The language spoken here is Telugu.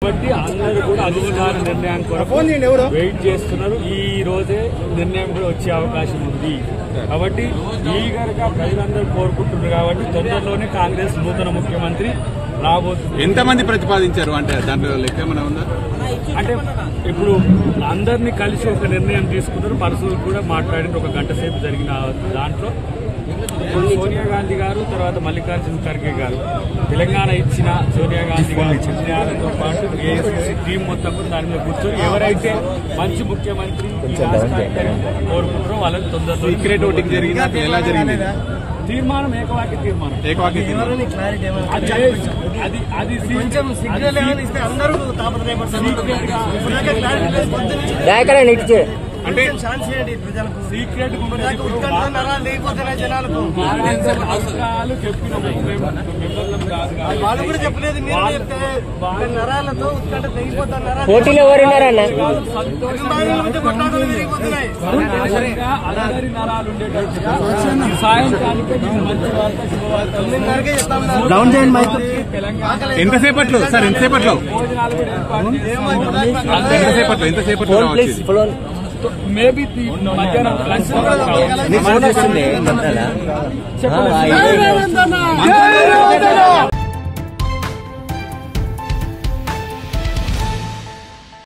కాబట్టి అందరూ కూడా అధిష్టాన నిర్ణయం కొరకు వెయిట్ చేస్తున్నారు ఈ రోజే నిర్ణయం కూడా వచ్చే అవకాశం ఉంది కాబట్టి ఈగర్గా ప్రజలందరూ కోరుకుంటున్నారు కాబట్టి తొందరలోనే కాంగ్రెస్ నూతన ముఖ్యమంత్రి రాబోతుంది ఎంతమంది ప్రతిపాదించారు అంటే దాంట్లో లెక్క ఏమైనా ఉందా అంటే ఇప్పుడు అందరినీ కలిసి ఒక నిర్ణయం తీసుకున్నారు పరశువులు కూడా మాట్లాడిన ఒక గంట సేపు జరిగిన దాంట్లో ఇప్పుడు సోనియా గాంధీ గారు తర్వాత మల్లికార్జున ఖర్గే గారు తెలంగాణ ఇచ్చిన సోనియా గాంధీ గారు నిర్ణయాలతో పాటు ఏఐసీసీ టీం మొత్తం కూడా దాని మీద కూర్చొని ఎవరైతే మంచి ముఖ్యమంత్రి ఈ రాష్ట్రానికి కోరుకుంటారో వాళ్ళని తొందరలో సీక్రెట్ ఓటింగ్ జరిగింది అసలు ఎలా జరిగింది తీర్మానం ఏకవాక్య తీర్మానం ఏకవాక్య తీర్మానం. అది అది అది కొంచెం సిగ్నల్ ఇస్తే అందరూ తాపత్రయపడతారు దయకరా నిట్చే అంటే ఛాన్స్ చేయండి ప్రజలకు సీక్రెట్ నాకు ఉత్కంఠ నరాలు లేకపోతున్నాయి జనాలకు అవసరాలు చెప్పిన మెంబర్లం కాదు కాబట్టి వాళ్ళు కూడా చెప్పలేదు మీరు చెప్తే ఇక్కడ నరాలతో ఉత్కంఠ తెగిపోతారు నరాలు పోటీలో ఎవరున్నారన్న అభిమానుల మధ్య కొట్లాటలు పెరిగిపోతున్నాయి సంతోషంగా అందరి నరాలు ఉండేటట్టుగా ఈ సాయంకాలానికి మీకు మంచి వార్త శుభవార్త తొమ్మిదిన్నరకే చెప్తాం డౌన్ చేయండి మైక్ తెలంగాణ ఎంతసేపట్లో సార్ ఎంతసేపట్లో భోజనాలు కూడా ఏర్పాటు చేస్తాము. ఎంతసేపట్లో ఎంతసేపట్లో ఫోన్ ప్లీజ్ రావచ్చు ఫోన్ మేబీ మధ్యాహ్నం లంచ్ నీ ఫోన్ వస్తుంది మంత్రాల చెప్పండి